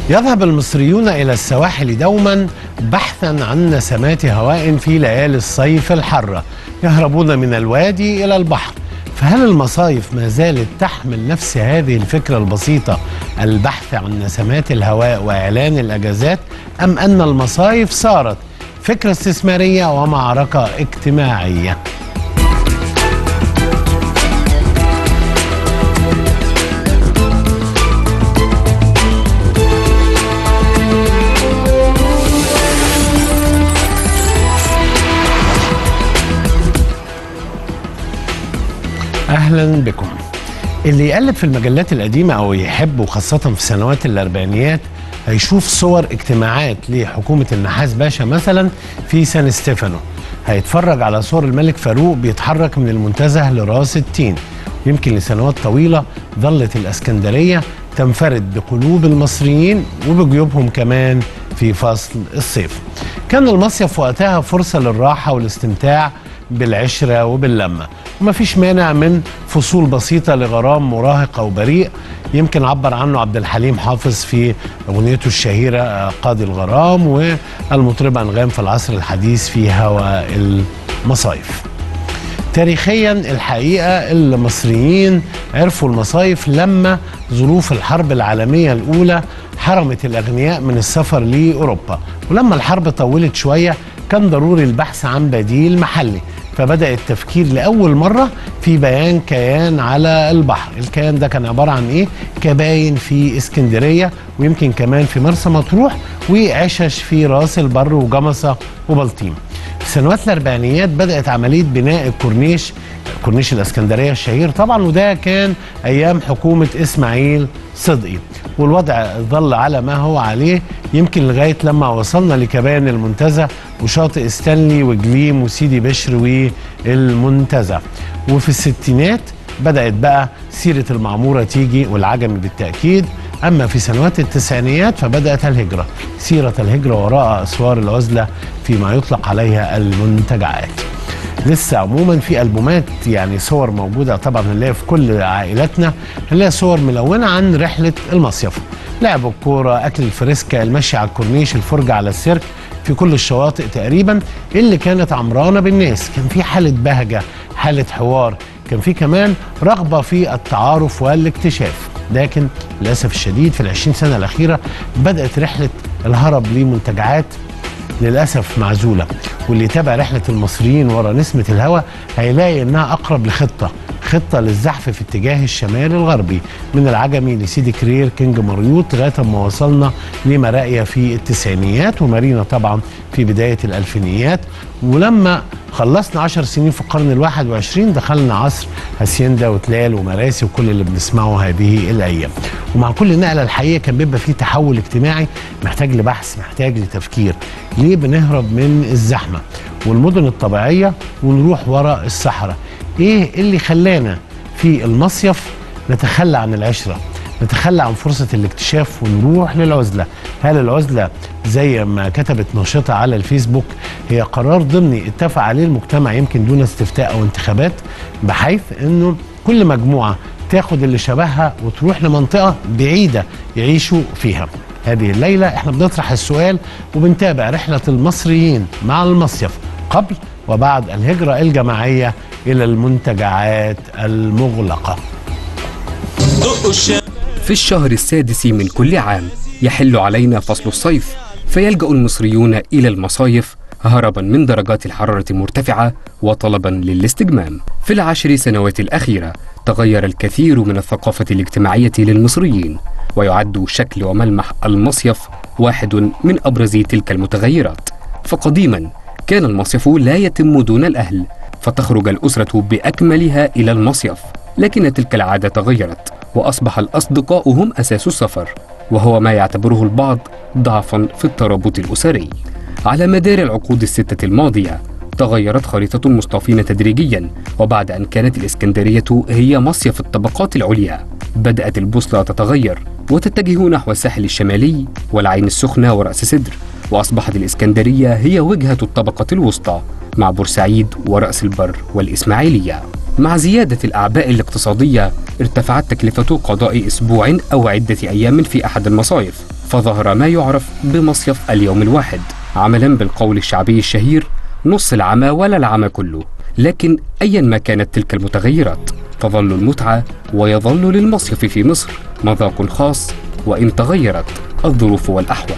يذهب المصريون إلى السواحل دوما بحثا عن نسمات هواء في ليالي الصيف الحارة يهربون من الوادي إلى البحر فهل المصايف ما زالت تحمل نفس هذه الفكرة البسيطة البحث عن نسمات الهواء وإعلان الأجازات أم أن المصايف صارت فكرة استثمارية ومعركة اجتماعية اهلا بكم اللي يقلب في المجلات القديمه او يحب وخاصه في سنوات الاربعينيات هيشوف صور اجتماعات لحكومه النحاس باشا مثلا في سان ستيفانو هيتفرج على صور الملك فاروق بيتحرك من المنتزه لراس التين يمكن لسنوات طويله ظلت الاسكندريه تنفرد بقلوب المصريين وبجيوبهم كمان في فصل الصيف كان المصيف وقتها فرصه للراحه والاستمتاع بالعشرة وباللمة وما فيش مانع من فصول بسيطة لغرام مراهق أو بريء يمكن عبر عنه عبد الحليم حافظ في أغنيته الشهيرة قاضي الغرام والمطربة أنغام في العصر الحديث في هوى المصايف تاريخيا الحقيقة المصريين عرفوا المصايف لما ظروف الحرب العالمية الأولى حرمت الأغنياء من السفر لأوروبا ولما الحرب طولت شوية كان ضروري البحث عن بديل محلي فبدأ التفكير لأول مرة في بيان كيان على البحر الكيان ده كان عبارة عن إيه؟ كباين في اسكندرية ويمكن كمان في مرسى مطروح وعشش في راس البر وجمصة وبلطيم في سنوات الأربعينيات بدأت عملية بناء الكورنيش كورنيش الاسكندريه الشهير طبعا وده كان ايام حكومه اسماعيل صدقي والوضع ظل على ما هو عليه يمكن لغايه لما وصلنا لكبان المنتزه وشاطئ ستانلي وجليم وسيدي بشر والمنتزه وفي الستينات بدات بقى سيره المعموره تيجي والعجمي بالتاكيد اما في سنوات التسعينيات فبدات الهجره سيره الهجره وراء اسوار العزله فيما يطلق عليها المنتجعات لسه عموما في البومات يعني صور موجوده طبعا هنلاقي في كل عائلاتنا هنلاقي صور ملونه عن رحله المصيف لعب الكوره اكل الفريسكا المشي على الكورنيش الفرجه على السيرك في كل الشواطئ تقريبا اللي كانت عمرانه بالناس كان في حاله بهجه حاله حوار كان في كمان رغبه في التعارف والاكتشاف لكن للاسف الشديد في العشرين سنه الاخيره بدات رحله الهرب لمنتجعات للاسف معزوله واللي يتابع رحله المصريين ورا نسمه الهواء هيلاقي انها اقرب لخطه خطه للزحف في اتجاه الشمال الغربي من العجمي لسيدي كرير كينج مريوط لغايه ما وصلنا لمراقيه في التسعينيات ومارينا طبعا في بدايه الالفينيات ولما خلصنا عشر سنين في القرن الواحد وعشرين دخلنا عصر هاسيندا وتلال ومراسي وكل اللي بنسمعه هذه الايام ومع كل نقله الحقيقه كان بيبقى فيه تحول اجتماعي محتاج لبحث محتاج لتفكير ليه بنهرب من الزحمه والمدن الطبيعيه ونروح وراء الصحراء ايه اللي خلانا في المصيف نتخلى عن العشره نتخلى عن فرصة الاكتشاف ونروح للعزلة هل العزلة زي ما كتبت ناشطة على الفيسبوك هي قرار ضمني اتفق عليه المجتمع يمكن دون استفتاء أو انتخابات بحيث أنه كل مجموعة تاخد اللي شبهها وتروح لمنطقة بعيدة يعيشوا فيها هذه الليلة احنا بنطرح السؤال وبنتابع رحلة المصريين مع المصيف قبل وبعد الهجرة الجماعية إلى المنتجعات المغلقة في الشهر السادس من كل عام يحل علينا فصل الصيف فيلجأ المصريون إلى المصايف هربا من درجات الحرارة المرتفعة وطلبا للاستجمام في العشر سنوات الأخيرة تغير الكثير من الثقافة الاجتماعية للمصريين ويعد شكل وملمح المصيف واحد من أبرز تلك المتغيرات فقديما كان المصيف لا يتم دون الأهل فتخرج الأسرة بأكملها إلى المصيف لكن تلك العادة تغيرت وأصبح الأصدقاء هم أساس السفر وهو ما يعتبره البعض ضعفا في الترابط الأسري على مدار العقود الستة الماضية تغيرت خريطة المصطفين تدريجيا وبعد أن كانت الإسكندرية هي مصيف الطبقات العليا بدأت البوصلة تتغير وتتجه نحو الساحل الشمالي والعين السخنة ورأس سدر وأصبحت الإسكندرية هي وجهة الطبقة الوسطى مع بورسعيد ورأس البر والإسماعيلية مع زيادة الأعباء الاقتصادية ارتفعت تكلفة قضاء أسبوع أو عدة أيام في أحد المصايف فظهر ما يعرف بمصيف اليوم الواحد عملا بالقول الشعبي الشهير نص العمى ولا العمى كله لكن أيا ما كانت تلك المتغيرات تظل المتعة ويظل للمصيف في مصر مذاق خاص وإن تغيرت الظروف والأحوال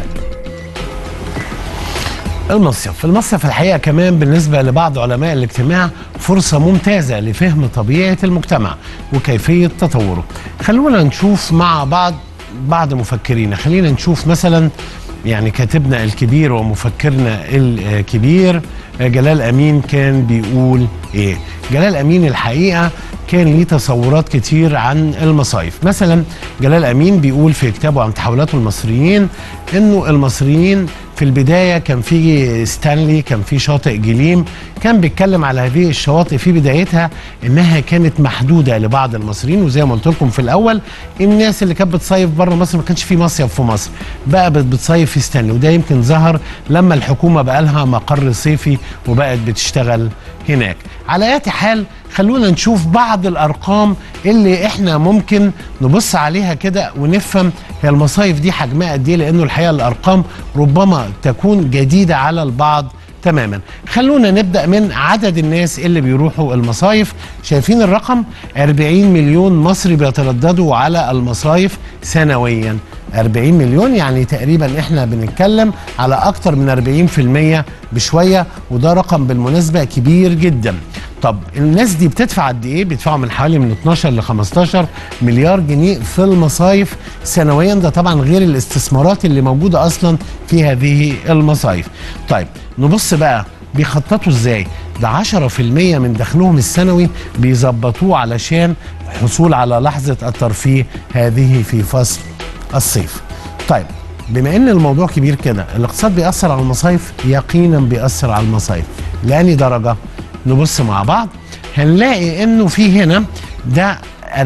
المصيف المصيف الحقيقة كمان بالنسبة لبعض علماء الاجتماع فرصة ممتازة لفهم طبيعة المجتمع وكيفية تطوره خلونا نشوف مع بعض بعض مفكرين خلينا نشوف مثلا يعني كاتبنا الكبير ومفكرنا الكبير جلال أمين كان بيقول إيه جلال أمين الحقيقة كان ليه تصورات كتير عن المصايف مثلا جلال أمين بيقول في كتابه عن تحولات المصريين إنه المصريين في البداية كان في ستانلي كان في شاطئ جليم كان بيتكلم على هذه الشواطئ في بدايتها انها كانت محدودة لبعض المصريين وزي ما قلت لكم في الاول الناس اللي كانت بتصيف بره مصر ما كانش في مصيف في مصر بقى بتصيف في ستانلي وده يمكن ظهر لما الحكومة بقى لها مقر صيفي وبقت بتشتغل هناك على اي حال خلونا نشوف بعض الارقام اللي احنا ممكن نبص عليها كده ونفهم هي المصايف دي حجمها قد ايه لانه الحقيقه الارقام ربما تكون جديده على البعض تماما خلونا نبدا من عدد الناس اللي بيروحوا المصايف شايفين الرقم 40 مليون مصري بيترددوا على المصايف سنويا 40 مليون يعني تقريبا احنا بنتكلم على اكتر من 40% بشويه وده رقم بالمناسبه كبير جدا طب الناس دي بتدفع قد ايه بيدفعوا من حوالي من 12 ل 15 مليار جنيه في المصايف سنويا ده طبعا غير الاستثمارات اللي موجوده اصلا في هذه المصايف طيب نبص بقى بيخططوا ازاي ده 10% من دخلهم السنوي بيظبطوه علشان الحصول على لحظه الترفيه هذه في فصل الصيف طيب بما ان الموضوع كبير كده الاقتصاد بيأثر على المصايف يقينا بيأثر على المصايف لأني درجة نبص مع بعض هنلاقي انه في هنا ده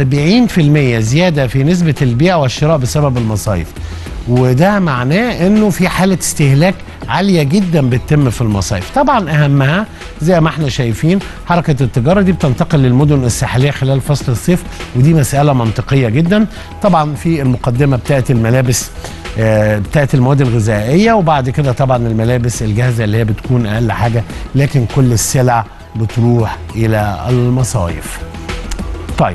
40% زيادة في نسبة البيع والشراء بسبب المصايف وده معناه انه في حالة استهلاك عالية جدا بتتم في المصايف طبعا اهمها زي ما احنا شايفين حركة التجارة دي بتنتقل للمدن الساحلية خلال فصل الصيف ودي مسألة منطقية جدا طبعا في المقدمة بتاعت الملابس آه، بتاعت المواد الغذائية وبعد كده طبعا الملابس الجاهزة اللي هي بتكون أقل حاجة لكن كل السلع بتروح إلى المصايف طيب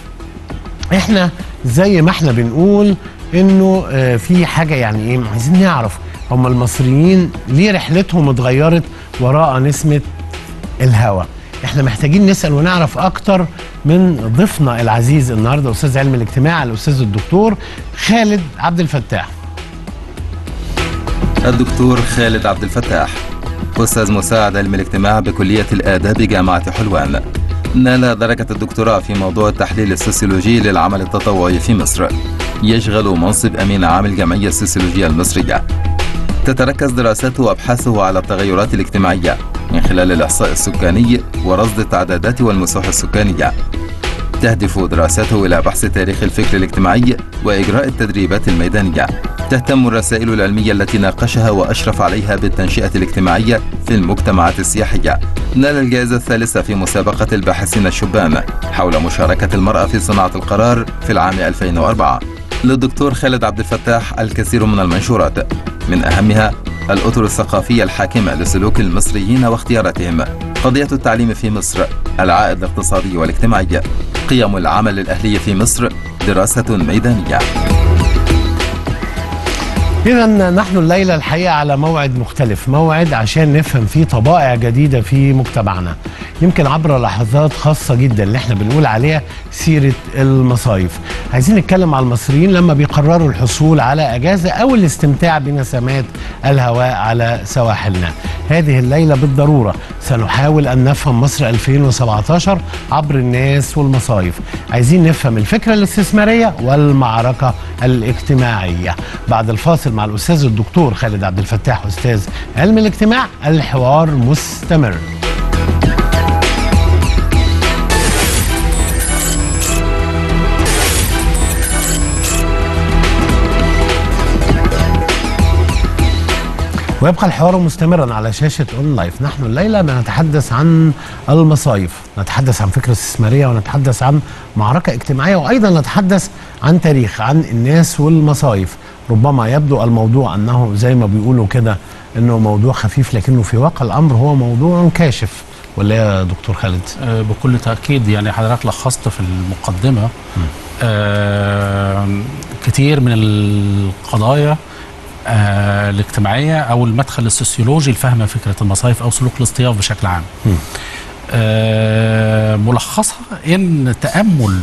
احنا زي ما احنا بنقول انه آه، في حاجه يعني ايه عايزين نعرف هم المصريين ليه رحلتهم اتغيرت وراء نسمه الهوى احنا محتاجين نسال ونعرف اكتر من ضيفنا العزيز النهارده استاذ علم الاجتماع الاستاذ الدكتور خالد عبد الفتاح الدكتور خالد عبد الفتاح أستاذ مساعد علم الاجتماع بكلية الآداب جامعة حلوان نال درجة الدكتوراه في موضوع التحليل السوسيولوجي للعمل التطوعي في مصر يشغل منصب أمين عام الجمعية السوسيولوجية المصرية تتركز دراساته وأبحاثه على التغيرات الاجتماعية من خلال الإحصاء السكاني ورصد التعدادات والمساحة السكانية تهدف دراسته إلى بحث تاريخ الفكر الاجتماعي وإجراء التدريبات الميدانية تهتم الرسائل العلمية التي ناقشها وأشرف عليها بالتنشئة الاجتماعية في المجتمعات السياحية نال الجائزة الثالثة في مسابقة الباحثين الشبان حول مشاركة المرأة في صناعة القرار في العام 2004 للدكتور خالد عبد الفتاح الكثير من المنشورات من أهمها الأطر الثقافية الحاكمة لسلوك المصريين واختياراتهم قضية التعليم في مصر العائد الاقتصادي والاجتماعي قيم العمل الأهلي في مصر دراسة ميدانية إذا نحن الليلة الحقيقة على موعد مختلف موعد عشان نفهم فيه طبائع جديدة في مجتمعنا يمكن عبر لحظات خاصة جدا اللي احنا بنقول عليها سيرة المصايف عايزين نتكلم على المصريين لما بيقرروا الحصول على أجازة أو الاستمتاع بنسمات الهواء على سواحلنا هذه الليلة بالضرورة سنحاول أن نفهم مصر 2017 عبر الناس والمصايف عايزين نفهم الفكرة الاستثمارية والمعركة الاجتماعية بعد الفاصل مع الأستاذ الدكتور خالد عبد الفتاح أستاذ علم الاجتماع الحوار مستمر ويبقى الحوار مستمرا على شاشة اون لايف نحن الليلة بنتحدث عن المصايف نتحدث عن فكرة استثمارية ونتحدث عن معركة اجتماعية وأيضا نتحدث عن تاريخ عن الناس والمصايف ربما يبدو الموضوع أنه زي ما بيقولوا كده أنه موضوع خفيف لكنه في واقع الأمر هو موضوع كاشف ولا يا دكتور خالد؟ آه، بكل تأكيد يعني حضرتك لخصت في المقدمة آه كتير من القضايا آه الاجتماعية أو المدخل السوسيولوجي لفهم فكرة المصايف أو سلوك الاصطياف بشكل عام آه ملخصها إن تأمل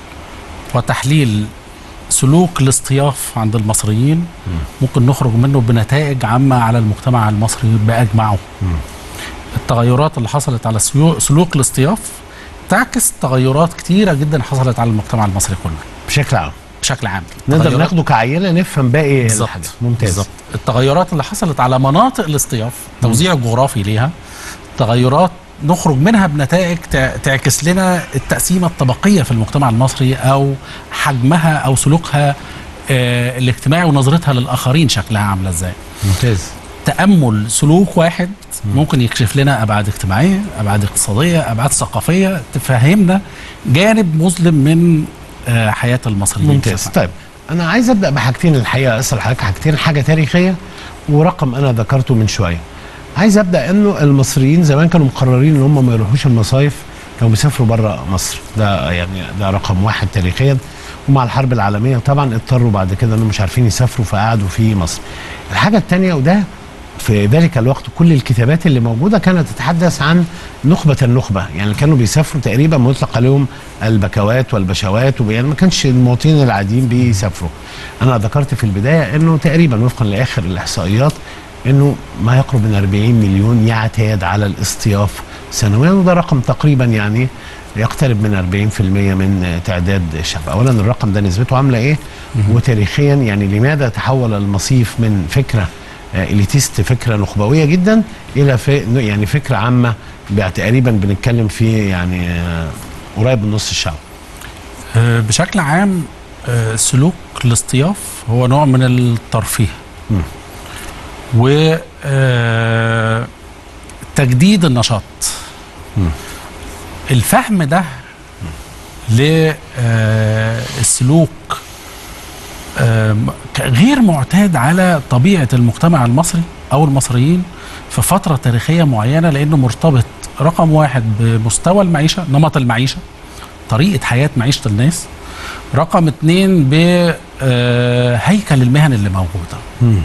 وتحليل سلوك الاصطياف عند المصريين ممكن نخرج منه بنتائج عامة على المجتمع المصري بأجمعه التغيرات اللي حصلت على سيو- سلوك الاصطياف تعكس تغيرات كتيرة جدا حصلت على المجتمع المصري كله بشكل عام بشكل عام نقدر تغيرات- ناخده كعينة نفهم باقي بالظبط الحاجات ممتاز بالظبط التغيرات اللي حصلت على مناطق الاصطياف التوزيع الجغرافي ليها تغيرات نخرج منها بنتائج تع- تعكس لنا التقسيمه الطبقيه في المجتمع المصري او حجمها او سلوكها آه الاجتماعي ونظرتها للاخرين شكلها عامله ازاي ممتاز تامل سلوك واحد ممكن يكشف لنا ابعاد اجتماعيه ابعاد اقتصاديه ابعاد ثقافيه تفهمنا جانب مظلم من آه حياه المصريين ممتاز بشكل عام. طيب انا عايز ابدا بحاجتين الحقيقه اسال حضرتك حاجتين حاجه تاريخيه ورقم انا ذكرته من شويه عايز ابدا انه المصريين زمان كانوا مقررين ان هم ما يروحوش المصايف كانوا بيسافروا بره مصر ده يعني ده رقم واحد تاريخيا ومع الحرب العالميه طبعا اضطروا بعد كده انهم مش عارفين يسافروا فقعدوا في مصر الحاجه الثانيه وده في ذلك الوقت كل الكتابات اللي موجوده كانت تتحدث عن نخبه النخبه يعني كانوا بيسافروا تقريبا مطلق عليهم البكوات والبشوات وب- يعني ما كانش المواطنين العاديين بيسافروا انا ذكرت في البدايه انه تقريبا وفقا لاخر الاحصائيات انه ما يقرب من 40 مليون يعتاد على الاصطياف سنويا وده رقم تقريبا يعني يقترب من 40% من تعداد الشعب اولا الرقم ده نسبته عامله ايه وتاريخيا يعني لماذا تحول المصيف من فكره آه، اليتيست فكره نخبويه جدا الى في يعني فكره عامه بقى تقريبا بنتكلم في يعني آه، قريب من نص الشعب آه، بشكل عام آه، سلوك الاصطياف هو نوع من الترفيه مم. و آه، تجديد النشاط مم. الفهم ده للسلوك غير معتاد على طبيعة المجتمع المصري أو المصريين في فترة تاريخية معينة لأنه مرتبط رقم واحد بمستوى المعيشة نمط المعيشة طريقة حياة معيشة الناس رقم اتنين بهيكل المهن اللي موجودة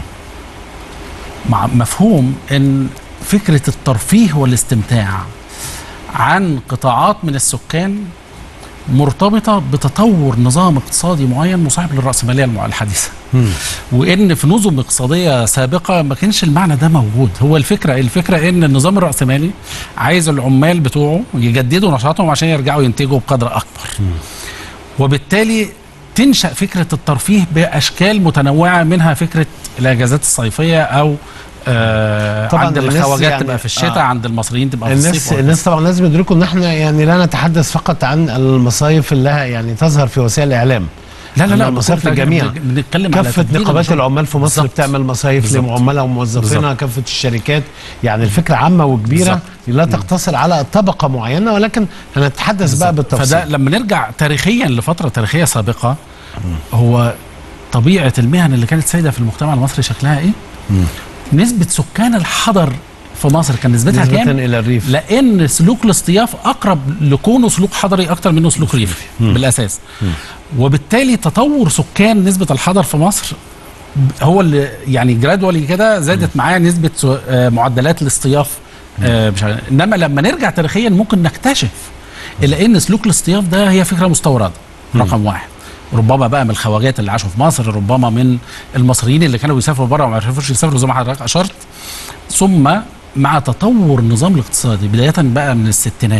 مع مفهوم ان فكرة الترفيه والاستمتاع عن قطاعات من السكان مرتبطة بتطور نظام اقتصادي معين مصاحب للرأسمالية المع- الحديثة وان في نظم اقتصاديه سابقه ما كانش المعنى ده موجود هو الفكره الفكره ان النظام الراسمالي عايز العمال بتوعه يجددوا نشاطهم عشان يرجعوا ينتجوا بقدر اكبر وبالتالي تنشا فكره الترفيه باشكال متنوعه منها فكره الاجازات الصيفيه او آه طبعاً عند الناس الخواجات يعني- تبقى في الشتاء آه. آه. عند المصريين تبقى في الناس الصيف وهكذا. الناس طبعا لازم يدركوا ان احنا يعني لا نتحدث فقط عن المصايف اللي لها يعني تظهر في وسائل الاعلام لا لا لا المصايف بكل للجميع تأكيد بنتكلم على كافة تجديد نقابات النشاط. العمال في مصر بالظبط. بتعمل مصايف بالظبط. لعمالها وموظفينها بالظبط. كافة الشركات يعني الفكرة عامة وكبيرة بالظبط. لا تقتصر على طبقة معينة ولكن هنتحدث بقى بالتفصيل فده لما نرجع تاريخيا لفتره تاريخيه سابقه هو طبيعه المهن اللي كانت سائده في المجتمع المصري شكلها ايه؟ نسبه سكان الحضر في مصر كان نسبتها نسبة كام؟ إلى الريف لان سلوك الاصطياف اقرب لكونه سلوك حضري اكتر منه سلوك ريفي بالاساس وبالتالي تطور سكان نسبه الحضر في مصر هو اللي يعني جرادولي كده زادت معاه نسبه سو- آه، معدلات الاصطياف آه، مش عارف. انما لما نرجع تاريخيا ممكن نكتشف الا ان سلوك الاصطياف ده هي فكره مستورده رقم واحد ربما بقى من الخواجات اللي عاشوا في مصر ربما من المصريين اللي كانوا بيسافروا بره وما عرفوش يسافروا زي ما حضرتك اشرت ثم مع تطور النظام الاقتصادي بدايه بقى من الستينات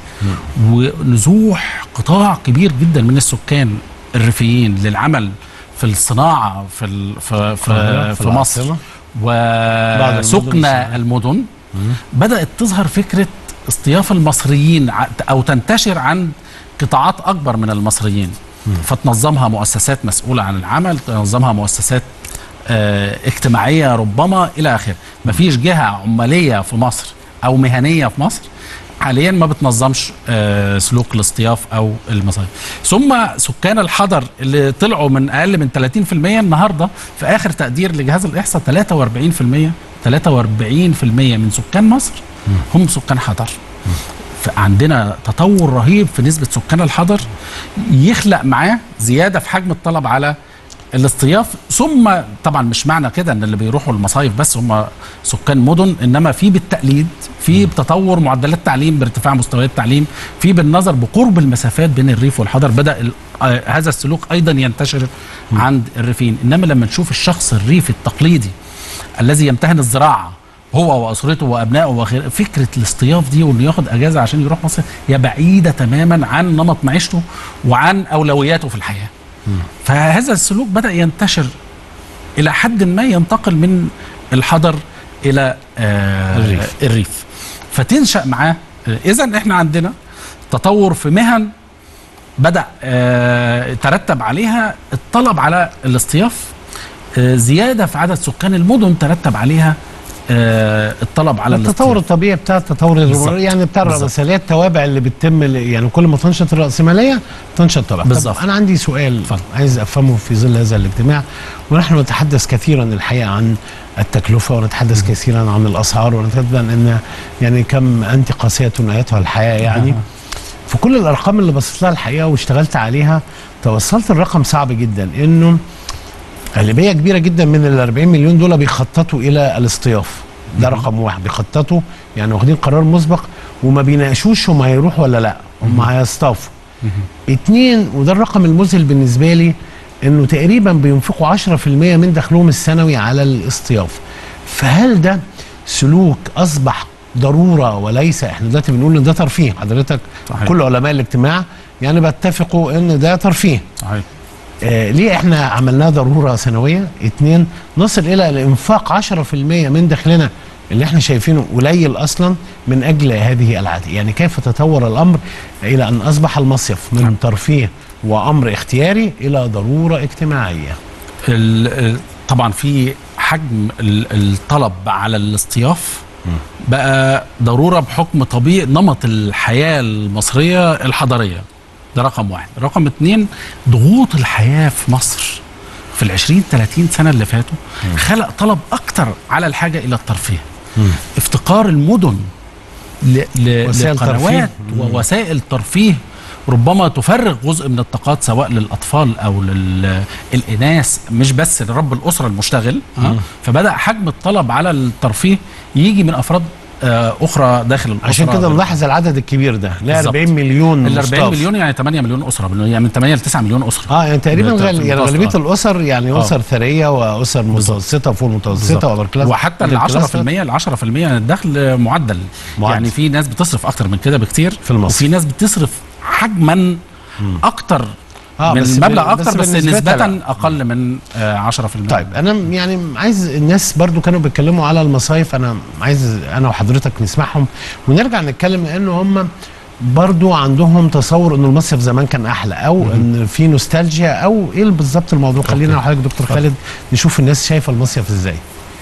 ونزوح قطاع كبير جدا من السكان الريفيين للعمل في الصناعه في ال- في القاهرة، في, في في مصر العاصمة. المدن وسكن الصناعية. المدن بدات تظهر فكره اصطياف المصريين ع- او تنتشر عن قطاعات اكبر من المصريين فتنظمها مؤسسات مسؤوله عن العمل تنظمها مؤسسات آه، اجتماعيه ربما الى اخره مفيش جهه عماليه في مصر او مهنيه في مصر حاليا ما بتنظمش آه، سلوك الاصطياف او المصايف ثم سكان الحضر اللي طلعوا من اقل من 30% النهارده في اخر تقدير لجهاز الاحصاء 43% 43% من سكان مصر هم سكان حضر فعندنا تطور رهيب في نسبة سكان الحضر يخلق معاه زيادة في حجم الطلب على الاصطياف ثم طبعا مش معنى كده ان اللي بيروحوا المصايف بس هم سكان مدن انما في بالتقليد في بتطور معدلات التعليم بارتفاع مستويات التعليم في بالنظر بقرب المسافات بين الريف والحضر بدا ال- آه، هذا السلوك ايضا ينتشر عند الريفين انما لما نشوف الشخص الريفي التقليدي الذي يمتهن الزراعه هو واسرته وابنائه وغيره فكره الاصطياف دي وانه ياخد اجازه عشان يروح مصر هي بعيده تماما عن نمط معيشته وعن اولوياته في الحياه فهذا السلوك بدا ينتشر الى حد ما ينتقل من الحضر الى آه الريف. الريف فتنشا معاه اذا احنا عندنا تطور في مهن بدا آه ترتب عليها الطلب على الاصطياف آه زياده في عدد سكان المدن ترتب عليها آه الطلب على التطور الاصطياف الطبيعي بتاع التطور بالظبط. الر- يعني بتاع بالظبط. الرأسمالية التوابع اللي بتتم ل- يعني كل ما تنشط الرأسمالية تنشط طبعا بالظبط. طب أنا عندي سؤال اتفضل. عايز أفهمه في ظل هذا الاجتماع ونحن نتحدث كثيرا الحقيقة عن التكلفة ونتحدث كثيرا عن الأسعار ونتحدث أن يعني كم أنت قاسية أيتها الحياة يعني أها. في كل الأرقام اللي بصيت لها الحقيقة واشتغلت عليها توصلت الرقم صعب جدا إنه غالبيه كبيره جدا من ال 40 مليون دول بيخططوا الى الاصطياف ده رقم واحد بيخططوا يعني واخدين قرار مسبق وما بيناقشوش هم هيروحوا ولا لا هم هيصطافوا اتنين وده الرقم المذهل بالنسبه لي انه تقريبا بينفقوا 10% من دخلهم السنوي على الاصطياف فهل ده سلوك اصبح ضروره وليس احنا دلوقتي بنقول ان ده ترفيه حضرتك صحيح. كل علماء الاجتماع يعني بيتفقوا ان ده ترفيه صحيح آه ليه احنا عملناه ضروره سنويه؟ اتنين نصل الى الانفاق 10% من دخلنا اللي احنا شايفينه قليل اصلا من اجل هذه العاده، يعني كيف تطور الامر الى ان اصبح المصيف من ترفيه وامر اختياري الى ضروره اجتماعيه. ال- ال- طبعا في حجم ال- الطلب على الاصطياف بقى ضروره بحكم طبيعي نمط الحياه المصريه الحضريه ده رقم واحد رقم اتنين ضغوط الحياه في مصر في ال 20 30 سنه اللي فاتوا خلق طلب اكتر على الحاجه الى الترفيه افتقار المدن ل- ل- وسائل لقنوات ترفيه. ووسائل ترفيه ربما تفرغ جزء من الطاقات سواء للاطفال او للاناث مش بس لرب الاسره المشتغل ها فبدا حجم الطلب على الترفيه يجي من افراد آه، اخرى داخل الاسره عشان كده نلاحظ العدد الكبير ده لا بالظبط. 40 مليون ال 40 مصطاف. مليون يعني 8 مليون اسره يعني من 8 ل 9 مليون اسره اه يعني تقريبا ده غال... في يعني المتوسط. غالبيه الاسر يعني آه. اسر ثريه واسر متوسطه وفوق المتوسطه وابر كلاس وحتى ال middle 10% class. ال 10% من الدخل معدل. معدل. يعني في ناس بتصرف اكتر من كده بكتير في المصرف. وفي ناس بتصرف حجما اكتر آه، من بس مبلغ بال- اكتر بس, بالنسبة نسبة لا. اقل من آه 10% طيب انا يعني عايز الناس برضو كانوا بيتكلموا على المصايف انا عايز انا وحضرتك نسمعهم ونرجع نتكلم لان هم برضو عندهم تصور انه المصيف زمان كان احلى او ان في نوستالجيا او ايه بالظبط الموضوع خلينا انا وحضرتك دكتور خالد نشوف الناس شايفه المصيف ازاي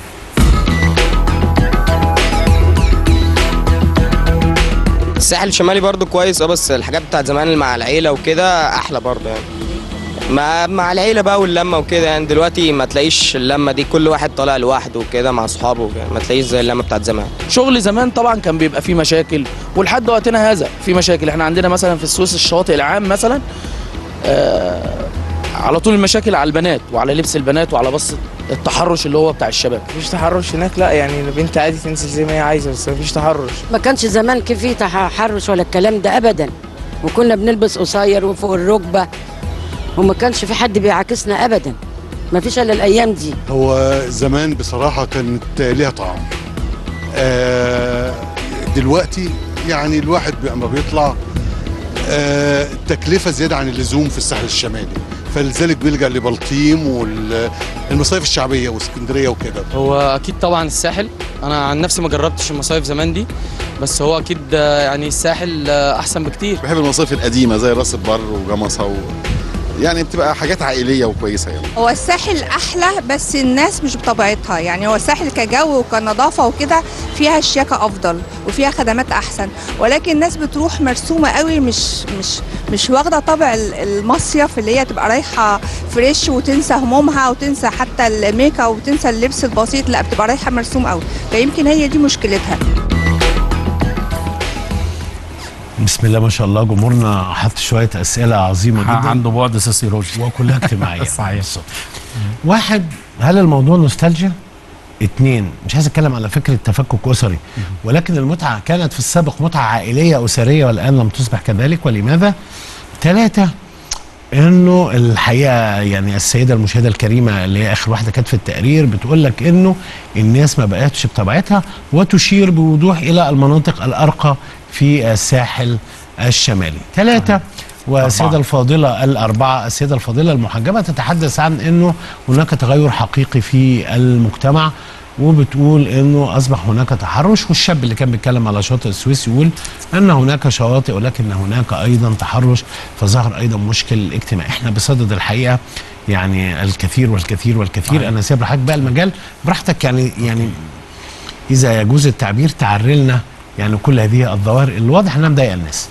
الساحل الشمالي برضو كويس اه بس الحاجات بتاعت زمان اللي مع العيله وكده احلى برضو يعني مع مع العيله بقى واللمه وكده يعني دلوقتي ما تلاقيش اللمه دي كل واحد طالع لوحده وكده مع اصحابه وكده ما تلاقيش زي اللمه بتاعت زمان شغل زمان طبعا كان بيبقى فيه مشاكل ولحد وقتنا هذا في مشاكل احنا عندنا مثلا في السويس الشواطئ العام مثلا آه على طول المشاكل على البنات وعلى لبس البنات وعلى بس التحرش اللي هو بتاع الشباب مفيش تحرش هناك لا يعني البنت عادي تنزل زي ما هي عايزه بس مفيش تحرش ما كانش زمان كيف في تحرش ولا الكلام ده ابدا وكنا بنلبس قصير وفوق الركبه وما كانش في حد بيعاكسنا ابدا ما فيش الا الايام دي هو زمان بصراحة كانت ليها طعم آه، دلوقتي يعني الواحد لما بيطلع آه، التكلفة زيادة عن اللزوم في الساحل الشمالي فلذلك بيلجأ لبلطيم والمصايف الشعبية واسكندرية وكده هو اكيد طبعا الساحل انا عن نفسي ما جربتش المصايف زمان دي بس هو اكيد آه، يعني الساحل آه، احسن بكتير بحب المصايف القديمه زي راس البر وجمصه و... يعني بتبقى حاجات عائليه وكويسه يعني هو الساحل احلى بس الناس مش بطبيعتها يعني هو الساحل كجو وكنظافه وكده فيها الشياكه افضل وفيها خدمات احسن ولكن الناس بتروح مرسومه قوي مش مش مش واخده طابع ال- المصيف اللي هي تبقى رايحه فريش وتنسى همومها وتنسى حتى الميك اب وتنسى اللبس البسيط لا بتبقى رايحه مرسوم قوي فيمكن هي دي مشكلتها بسم الله ما شاء الله جمهورنا حط شويه اسئله عظيمه جدا عنده بعد سوسيولوجي وكلها اجتماعيه صحيح بالظبط. واحد هل الموضوع نوستالجيا؟ اتنين مش عايز اتكلم على فكره تفكك اسري ولكن المتعه كانت في السابق متعه عائليه اسريه والان لم تصبح كذلك ولماذا؟ ثلاثه انه الحقيقه يعني السيده المشاهده الكريمه اللي هي اخر واحده كانت في التقرير بتقول لك انه الناس ما بقتش بطبيعتها وتشير بوضوح الى المناطق الارقى في الساحل الشمالي. ثلاثه والسيده الفاضله الاربعه السيده الفاضله المحجبه تتحدث عن انه هناك تغير حقيقي في المجتمع وبتقول انه اصبح هناك تحرش والشاب اللي كان بيتكلم على شاطئ السويس يقول ان هناك شواطئ ولكن هناك ايضا تحرش فظهر ايضا مشكل اجتماعي احنا بصدد الحقيقه يعني الكثير والكثير والكثير انا سايب لحضرتك بقى المجال براحتك يعني يعني اذا يجوز التعبير تعري لنا يعني كل هذه الظواهر الواضح انها مضايقه الناس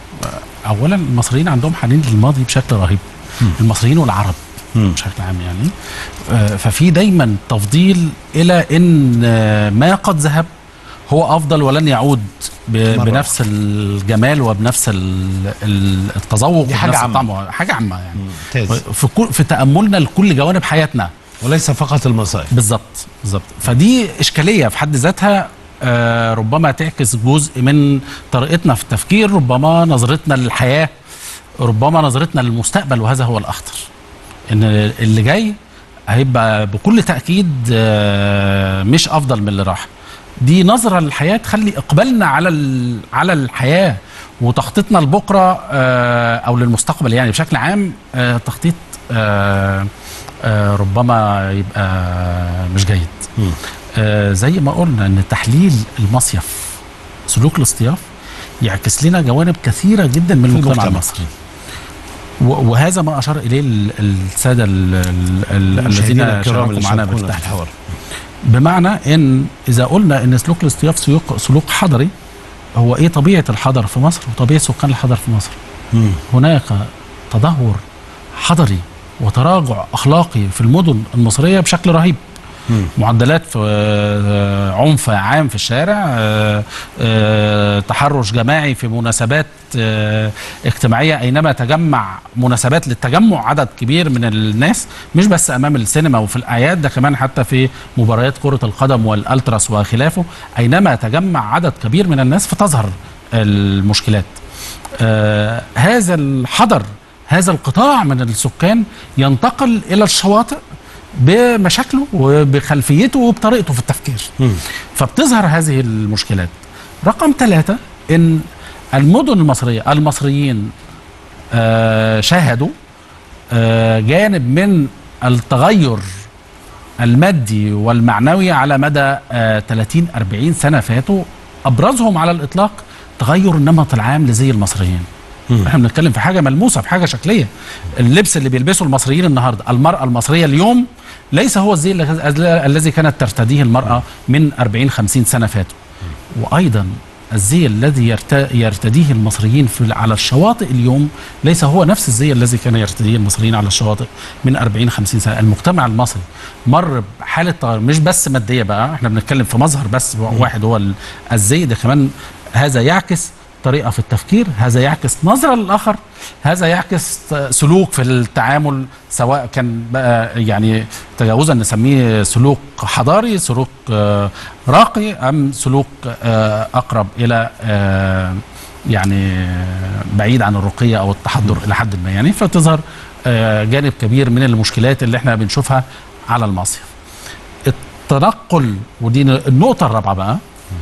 اولا المصريين عندهم حنين للماضي بشكل رهيب المصريين والعرب بشكل عام يعني آه، ففي دايما تفضيل الى ان آه، ما قد ذهب هو افضل ولن يعود ب- مرة بنفس الجمال وبنفس ال- ال- التذوق دي حاجة وبنفس عامة. الطعم حاجه عامه يعني ممتاز. في كل في تاملنا لكل جوانب حياتنا وليس فقط المصائب بالظبط بالظبط فدي اشكاليه في حد ذاتها آه، ربما تعكس جزء من طريقتنا في التفكير ربما نظرتنا للحياه ربما نظرتنا للمستقبل وهذا هو الاخطر ان اللي جاي هيبقى بكل تاكيد آه، مش افضل من اللي راح دي نظره للحياه تخلي اقبالنا على ال- على الحياه وتخطيطنا لبكره آه، او للمستقبل يعني بشكل عام آه، تخطيط آه، آه، ربما يبقى مش جيد آه، زي ما قلنا ان تحليل المصيف سلوك الاصطياف يعكس لنا جوانب كثيره جدا من المجتمع المجتمع. المصري و- وهذا ما اشار اليه ال- الساده ال- ال- ال- المشاهدين الذين الكرام شاركوا اللي معنا شاركونا بافتتاح في الحوار. بمعنى ان اذا قلنا ان سلوك الاصطياف سلوك سلوك حضري هو ايه طبيعه الحضر في مصر وطبيعه سكان الحضر في مصر هناك تدهور حضري وتراجع اخلاقي في المدن المصريه بشكل رهيب معدلات في آه، عنف عام في الشارع آه، آه، تحرش جماعي في مناسبات آه، اجتماعيه اينما تجمع مناسبات للتجمع عدد كبير من الناس مش بس امام السينما وفي الاعياد ده كمان حتى في مباريات كره القدم والالتراس وخلافه اينما تجمع عدد كبير من الناس فتظهر المشكلات آه هذا الحضر هذا القطاع من السكان ينتقل الى الشواطئ بمشاكله وبخلفيته وبطريقته في التفكير فبتظهر هذه المشكلات رقم ثلاثة ان المدن المصرية المصريين آه شاهدوا آه جانب من التغير المادي والمعنوي على مدى آه 30 40 سنة فاتوا ابرزهم على الاطلاق تغير النمط العام لزي المصريين احنا بنتكلم في حاجه ملموسه في حاجه شكليه اللبس اللي بيلبسه المصريين النهارده المراه المصريه اليوم ليس هو الزي الذي- الذي كانت ترتديه المراه من 40 50 سنه فاتوا وايضا الزي الذي يرت- يرتديه المصريين في على الشواطئ اليوم ليس هو نفس الزي الذي كان يرتديه المصريين على الشواطئ من 40 50 سنه المجتمع المصري مر بحاله تغير مش بس ماديه بقى احنا بنتكلم في مظهر بس واحد هو ال- الزي ده كمان هذا يعكس طريقه في التفكير هذا يعكس نظره للاخر هذا يعكس سلوك في التعامل سواء كان بقى يعني تجاوزا نسميه سلوك حضاري سلوك آه، راقي ام سلوك آه، اقرب الى آه، يعني بعيد عن الرقيه او التحضر الى حد ما يعني فتظهر آه، جانب كبير من المشكلات اللي احنا بنشوفها على المصيف التنقل ودي النقطه الرابعه بقى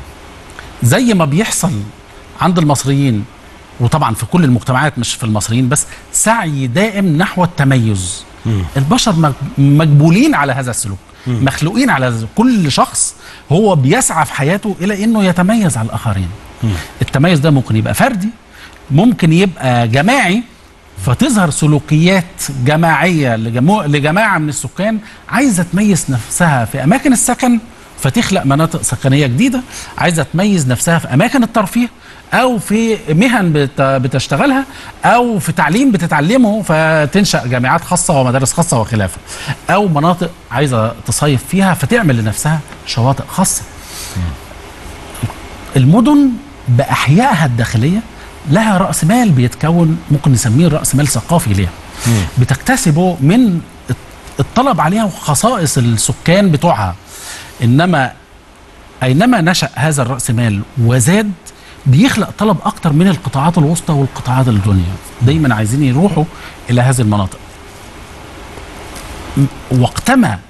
زي ما بيحصل عند المصريين وطبعا في كل المجتمعات مش في المصريين بس سعي دائم نحو التميز البشر مج- مجبولين على هذا السلوك مخلوقين على هذا كل شخص هو بيسعى في حياته الى انه يتميز على الاخرين التميز ده ممكن يبقى فردي ممكن يبقى جماعي فتظهر سلوكيات جماعيه لجمو... لجماعه من السكان عايزه تميز نفسها في اماكن السكن فتخلق مناطق سكنيه جديده عايزه تميز نفسها في اماكن الترفيه او في مهن بت... بتشتغلها او في تعليم بتتعلمه فتنشا جامعات خاصه ومدارس خاصه وخلافه او مناطق عايزه تصيف فيها فتعمل لنفسها شواطئ خاصه المدن باحيائها الداخليه لها راس مال بيتكون ممكن نسميه راس مال ثقافي ليها بتكتسبه من الطلب عليها وخصائص السكان بتوعها انما اينما نشا هذا الراس مال وزاد بيخلق طلب اكتر من القطاعات الوسطى والقطاعات الدنيا دايما عايزين يروحوا الى هذه المناطق م- وقتما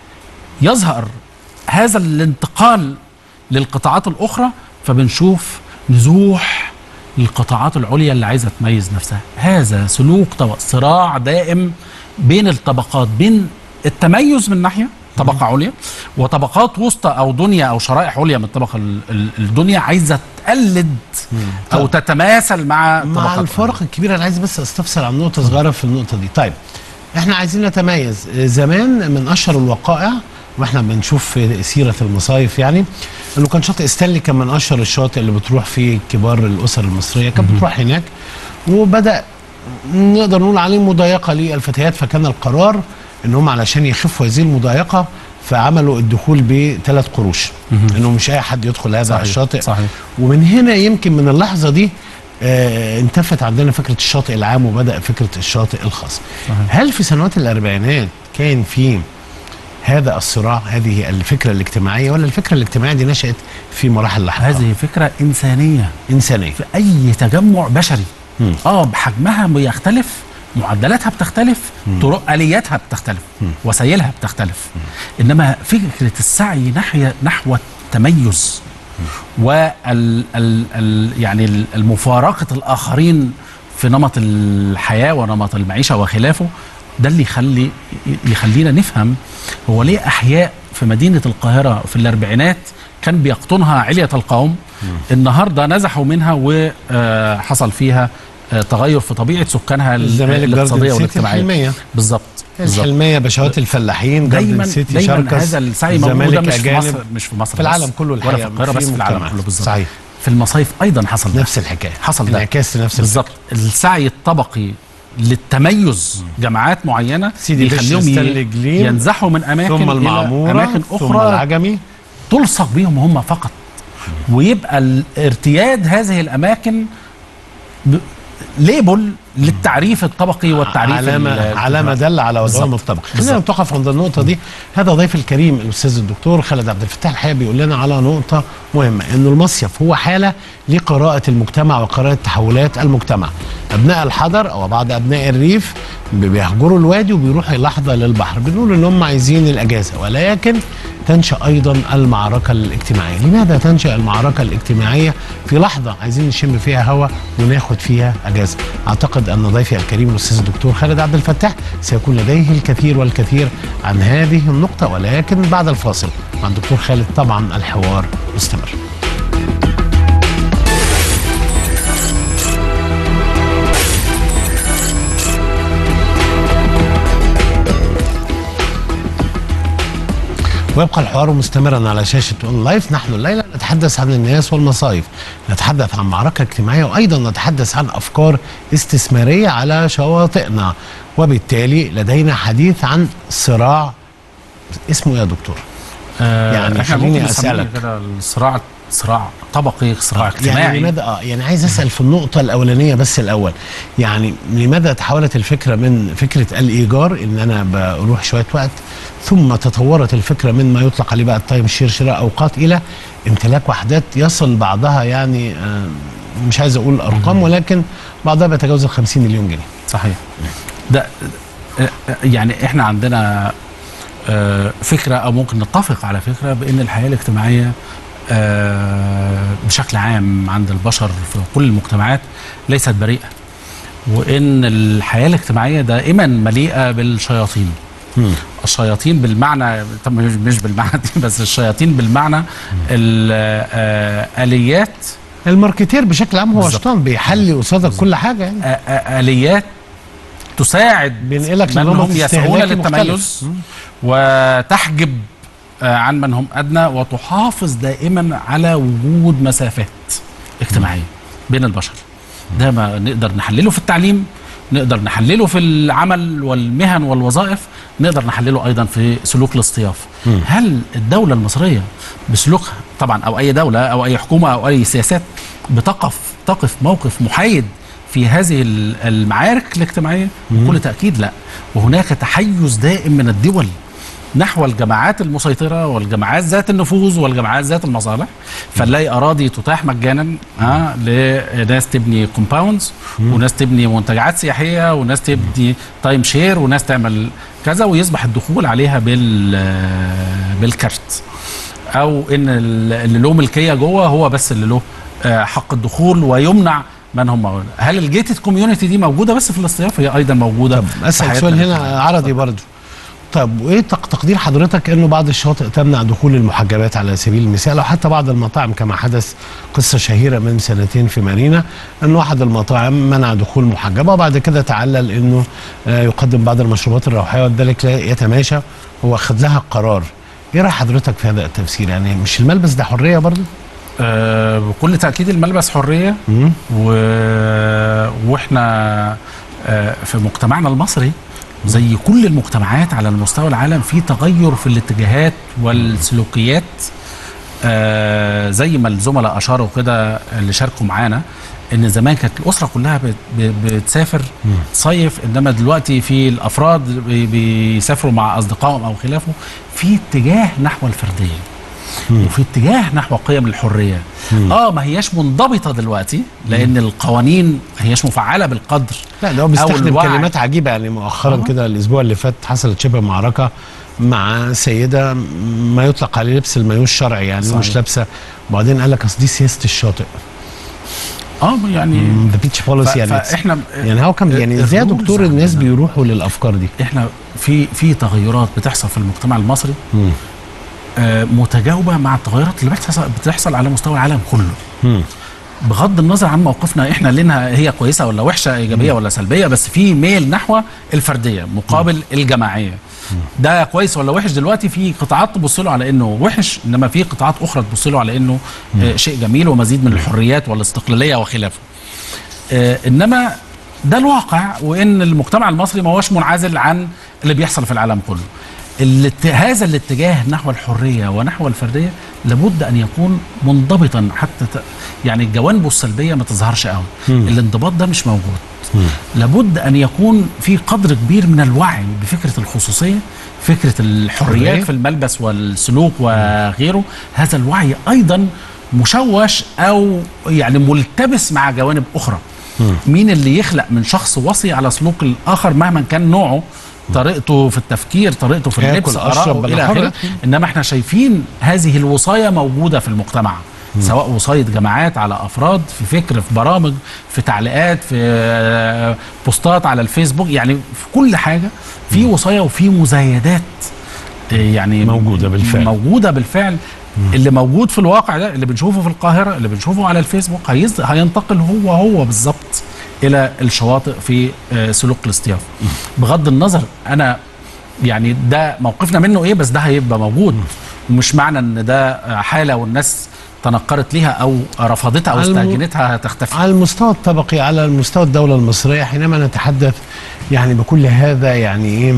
يظهر هذا الانتقال للقطاعات الاخرى فبنشوف نزوح للقطاعات العليا اللي عايزه تميز نفسها هذا سلوك طب- صراع دائم بين الطبقات بين التميز من ناحيه طبقه عليا وطبقات وسطى او دنيا او شرائح عليا من الطبقه ال- ال- الدنيا عايزه تقلد او تتماثل مع مع طبقات الفرق الكبير انا عايز بس استفسر عن نقطه صغيره في النقطه دي طيب احنا عايزين نتميز زمان من اشهر الوقائع واحنا بنشوف في سيره المصايف يعني انه كان شاطئ ستانلي كان من اشهر الشواطئ اللي بتروح فيه كبار الاسر المصريه كانت بتروح هناك وبدا نقدر نقول عليه مضايقه للفتيات فكان القرار ان هم علشان يخفوا هذه المضايقه فعملوا الدخول بثلاث قروش انه مش اي حد يدخل هذا صحيح، الشاطئ صحيح. ومن هنا يمكن من اللحظه دي آه انتفت عندنا فكره الشاطئ العام وبدا فكره الشاطئ الخاص صحيح. هل في سنوات الاربعينات كان في هذا الصراع هذه الفكره الاجتماعيه ولا الفكره الاجتماعيه دي نشات في مراحل لاحقه هذه فكره انسانيه انسانيه في اي تجمع بشري اه بحجمها بيختلف معدلاتها بتختلف طرق الياتها بتختلف وسائلها بتختلف انما فكره السعي ناحيه نحو التميز وال ال ال يعني المفارقه الاخرين في نمط الحياه ونمط المعيشه وخلافه ده اللي يخلي يخلينا نفهم هو ليه احياء في مدينه القاهره في الاربعينات كان بيقطنها عليه القوم النهارده نزحوا منها وحصل فيها آه، تغير في طبيعه سكانها ال- الزمالك الاقتصاديه جاردن سيتي والاجتماعيه الحلمية. بالظبط بالظبط. الحلميه بشوات الفلاحين دايما جاردن سيتي دايما شركس هذا السعي موجود الزمالك ده مش في أجانب. مصر مش في مصر في العالم بس، كله ولا في الحقيقه القاهره بس في العالم مجتمعات. كله بالظبط صحيح في المصايف ايضا حصل ده نفس الحكايه حصل ده انعكاس لنفس بالظبط السعي الطبقي للتميز جماعات معينه سيدي بشر بيخليهم ستانلي ي- جليم، ينزحوا من اماكن ثم إلى المعمورة، اماكن ثم اخرى العجمي تلصق بيهم هم فقط ويبقى الارتياد هذه الاماكن ب- ليبل للتعريف الطبقي والتعريف علامة ال- علامة دل على وضعهم بالظبط. الطبقي خلينا بالظبط. نتوقف عند النقطة دي هذا ضيف الكريم الأستاذ الدكتور خالد عبد الفتاح الحقيقة بيقول لنا على نقطة مهمة إنه المصيف هو حالة لقراءة المجتمع وقراءة تحولات المجتمع أبناء الحضر أو بعض أبناء الريف بيهجروا الوادي وبيروحوا لحظة للبحر بنقول إن هم عايزين الأجازة ولكن تنشأ أيضا المعركة الاجتماعية لماذا تنشأ المعركة الاجتماعية في لحظة عايزين نشم فيها هوا وناخد فيها أجازة أعتقد أن ضيفي الكريم الأستاذ الدكتور خالد عبد الفتاح سيكون لديه الكثير والكثير عن هذه النقطة ولكن بعد الفاصل مع الدكتور خالد طبعا الحوار مستمر ويبقى الحوار مستمرا على شاشة اون لايف نحن الليلة نتحدث عن الناس والمصايف نتحدث عن معركة اجتماعية وأيضا نتحدث عن أفكار استثمارية على شواطئنا وبالتالي لدينا حديث عن صراع اسمه إيه يا دكتور آه يعني احنا خليني ممكن نسميه أسألك. كده الصراع صراع طبقي صراع اجتماعي يعني لماذا اه يعني عايز اسال في النقطه الاولانيه بس الاول يعني لماذا تحولت الفكره من فكره الايجار ان انا بروح شويه وقت ثم تطورت الفكره من ما يطلق عليه بقى التايم شير شراء اوقات الى امتلاك وحدات يصل بعضها يعني آه، مش عايز اقول ارقام ولكن بعضها بيتجاوز ال 50 مليون جنيه صحيح ده آه، آه، يعني احنا عندنا آه، فكره او ممكن نتفق على فكره بان الحياه الاجتماعيه آه، بشكل عام عند البشر في كل المجتمعات ليست بريئه وان الحياه الاجتماعيه دائما مليئه بالشياطين الشياطين بالمعنى طب مش مش بالمعنى دي بس الشياطين بالمعنى الاليات الماركتير بشكل عام هو بالظبط. شيطان بيحلي قصادك كل حاجه يعني آ- آ- اليات تساعد بينقلك من لنمط هم يسعون استهلاكي مختلف. للتميز وتحجب آه، عن من هم ادنى وتحافظ دائما على وجود مسافات اجتماعيه بين البشر ده ما نقدر نحلله في التعليم نقدر نحلله في العمل والمهن والوظائف نقدر نحلله ايضا في سلوك الاصطياف مم. هل الدوله المصريه بسلوكها طبعا او اي دوله او اي حكومه او اي سياسات بتقف تقف موقف محايد في هذه ال- المعارك الاجتماعيه بكل تاكيد لا وهناك تحيز دائم من الدول نحو الجماعات المسيطرة والجماعات ذات النفوذ والجماعات ذات المصالح فنلاقي أراضي تتاح مجانا آه لناس تبني كومباوندز وناس تبني منتجعات سياحية وناس تبني تايم شير وناس تعمل كذا ويصبح الدخول عليها بال بالكارت أو إن ال- اللي له ملكية جوه هو بس اللي له آه، حق الدخول ويمنع من هم موجود. هل الجيتد كوميونتي دي موجوده بس في الاصطياف هي ايضا موجوده في اسال حياتنا سؤال هنا الاجتماعية. عرضي برضو طب وايه تق- تقدير حضرتك انه بعض الشواطئ تمنع دخول المحجبات على سبيل المثال او حتى بعض المطاعم كما حدث قصه شهيره من سنتين في مارينا انه احد المطاعم منع دخول محجبه وبعد كده تعلل انه آه، يقدم بعض المشروبات الروحيه وذلك لا يتماشى هو خد لها قرار ايه راي حضرتك في هذا التفسير يعني مش الملبس ده حريه برضو آه بكل تاكيد الملبس حريه و... واحنا آه في مجتمعنا المصري زي كل المجتمعات على المستوى العالم في تغير في الاتجاهات والسلوكيات آه زي ما الزملاء اشاروا كده اللي شاركوا معانا ان زمان كانت الاسره كلها بت- ب- بتسافر صيف انما دلوقتي في الافراد بي- بيسافروا مع اصدقائهم او خلافه في اتجاه نحو الفرديه وفي اتجاه نحو قيم الحريه اه ما هياش منضبطه دلوقتي لان القوانين ما هياش مفعله بالقدر لا ده هو أو بيستخدم الوعي. كلمات عجيبه يعني مؤخرا آه. كده الاسبوع اللي فات حصلت شبه معركه مع سيده ما يطلق عليه لبس المايو الشرعي يعني صحيح. مش لابسه وبعدين قال لك اصل دي سياسه الشاطئ اه يعني ذا بيتش بوليسي يعني فاحنا يعني هاو كم يعني ازاي يا الرولز دكتور الناس عندنا. بيروحوا للافكار دي احنا في في تغيرات بتحصل في المجتمع المصري مم. آه متجاوبه مع التغيرات اللي بتحصل بتحصل على مستوى العالم كله مم. بغض النظر عن موقفنا احنا لنا هي كويسه ولا وحشه ايجابيه ولا سلبيه بس في ميل نحو الفرديه مقابل الجماعيه ده كويس ولا وحش دلوقتي في قطاعات تبص له على انه وحش انما في قطاعات اخرى تبص له على انه آه شيء جميل ومزيد من الحريات والاستقلاليه وخلافه آه انما ده الواقع وان المجتمع المصري ما هوش منعزل عن اللي بيحصل في العالم كله الات... هذا الاتجاه نحو الحريه ونحو الفرديه لابد ان يكون منضبطا حتى ت... يعني جوانبه السلبيه ما تظهرش قوي مم. الانضباط ده مش موجود مم. لابد ان يكون في قدر كبير من الوعي بفكره الخصوصيه فكره الحريات حرية. في الملبس والسلوك وغيره هذا الوعي ايضا مشوش او يعني ملتبس مع جوانب اخرى مين اللي يخلق من شخص وصي على سلوك الاخر مهما كان نوعه طريقته في التفكير طريقته في ياكل، اللبس أشرب آراءه بلا الى حرج. اخره انما احنا شايفين هذه الوصايه موجوده في المجتمع سواء وصايه جماعات على افراد في فكر في برامج في تعليقات في آه، بوستات على الفيسبوك يعني في كل حاجه في وصايه وفي مزايدات آه، يعني موجودة بالفعل. موجوده بالفعل اللي موجود في الواقع ده اللي بنشوفه في القاهره اللي بنشوفه على الفيسبوك هيز- هينتقل هو هو بالظبط الى الشواطئ في آه، سلوك الاصطياف بغض النظر انا يعني ده موقفنا منه ايه بس ده هيبقى موجود ومش معنى ان ده آه، حاله والناس تنكرت ليها او رفضتها او على الم- استهجنتها هتختفي على المستوى الطبقي على المستوى الدولة المصرية حينما نتحدث يعني بكل هذا يعني ايه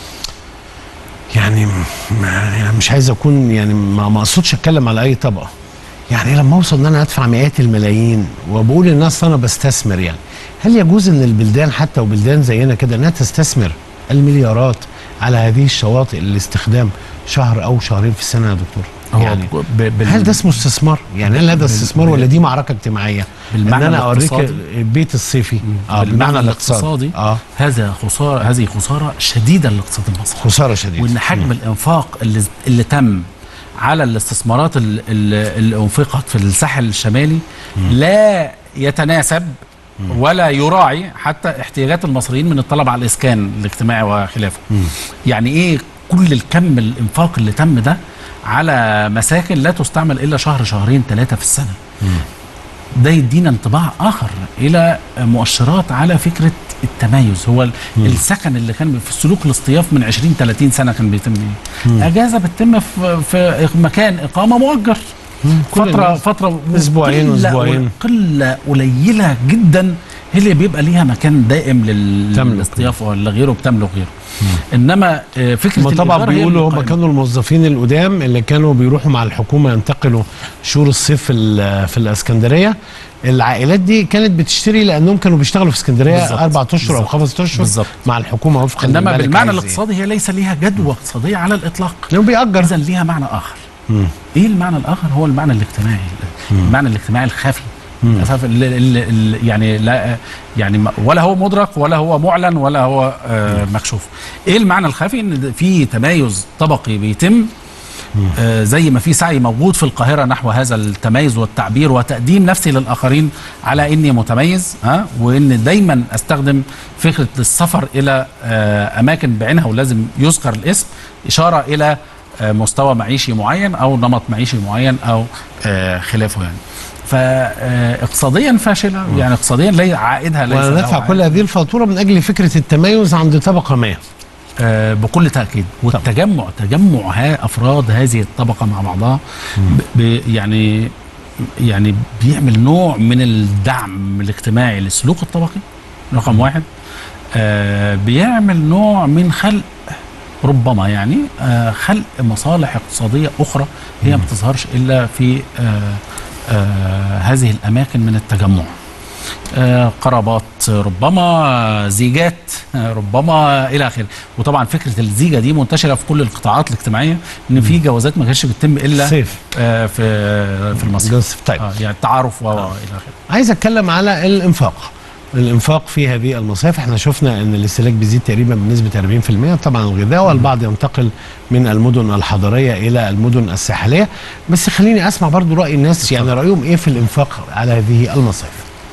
يعني ما يعني مش عايز اكون يعني ما ما اقصدش اتكلم على اي طبقة يعني لما اوصل ان انا ادفع مئات الملايين وبقول للناس انا بستثمر يعني هل يجوز ان البلدان حتى وبلدان زينا كده انها تستثمر المليارات على هذه الشواطئ لاستخدام شهر او شهرين في السنه يا دكتور هو يعني ب- بال- هل ده اسمه استثمار يعني هل هذا استثمار ولا دي معركه اجتماعيه بالمعنى ان انا اوريك الاقتصادي. البيت الصيفي اه بالمعنى بالمعنى الاقتصادي الاقتصادي اه هذا خساره هذه خساره شديده للاقتصاد المصري خساره شديده وان حجم الانفاق اللي اللي تم على الاستثمارات ال- ال- اللي انفقت في الساحل الشمالي لا يتناسب ولا يراعي حتى احتياجات المصريين من الطلب على الاسكان الاجتماعي وخلافه يعني ايه كل الكم الانفاق اللي تم ده على مساكن لا تستعمل الا شهر شهرين ثلاثه في السنه ده يدينا انطباع اخر الى مؤشرات على فكره التميز هو ال- السكن اللي كان في السلوك الاصطياف من 20 30 سنه كان بيتم مم. ايه اجازه بتتم في, في مكان اقامه مؤجر كل فتره الناس. فتره أسبوعين قلة- وأسبوعين. قله قليله جدا هي اللي بيبقى ليها مكان دائم لل- تملك. للاصطياف ولا غيره بتملك غيره انما آه، فكره هم طبعا الإيجار هي بيقولوا هم القائمة. كانوا الموظفين القدام اللي كانوا بيروحوا مع الحكومه ينتقلوا شهور الصيف في ال- في الاسكندريه العائلات دي كانت بتشتري لانهم كانوا بيشتغلوا في اسكندريه بالظبط. اربع اشهر او بالظبط. خمس اشهر بالظبط. مع الحكومه وفقا انما للملك بالمعنى عايز إيه. الاقتصادي هي ليس ليها جدوى اقتصاديه على الاطلاق لانه بيأجر اذا ليها معنى اخر مم. ايه المعنى الاخر هو المعنى الاجتماعي المعنى الاجتماعي الخفي مم. للأسف ال- ال- ال- يعني لا يعني ما- ولا هو مدرك ولا هو معلن ولا هو آه مكشوف ايه المعنى الخفي ان ده في تمايز طبقي بيتم آه زي ما في سعي موجود في القاهره نحو هذا التميز والتعبير وتقديم نفسي للاخرين على اني متميز ها وان دايما استخدم فكره السفر الى آه اماكن بعينها ولازم يذكر الاسم اشاره الى آه مستوى معيشي معين او نمط معيشي معين او آه خلافه يعني فاقتصاديا فاشله يعني اقتصاديا لي عائدها ليس له وندفع عائد. كل هذه الفاتوره من اجل فكره التميز عند طبقه ما آه، بكل تاكيد والتجمع تجمع ها افراد هذه الطبقه مع بعضها ب ب- يعني يعني بيعمل نوع من الدعم الاجتماعي للسلوك الطبقي رقم واحد آه بيعمل نوع من خلق ربما يعني آه خلق مصالح اقتصاديه اخرى هي ما بتظهرش الا في آه آه هذه الاماكن من التجمع آه، قرابات ربما آه، زيجات آه، ربما الى اخره وطبعا فكره الزيجه دي منتشره في كل القطاعات الاجتماعيه ان في جوازات ما كانتش بتتم الا صيف. آه، في في المصيف جوز- طيب. آه يعني التعارف و و- الى اخره عايز اتكلم على الانفاق الانفاق في هذه المصايف احنا شفنا ان الاستهلاك بيزيد تقريبا بنسبه 40% طبعا الغذاء والبعض ينتقل من المدن الحضريه الى المدن الساحليه بس خليني اسمع برضو راي الناس يعني رايهم ايه في الانفاق على هذه المصايف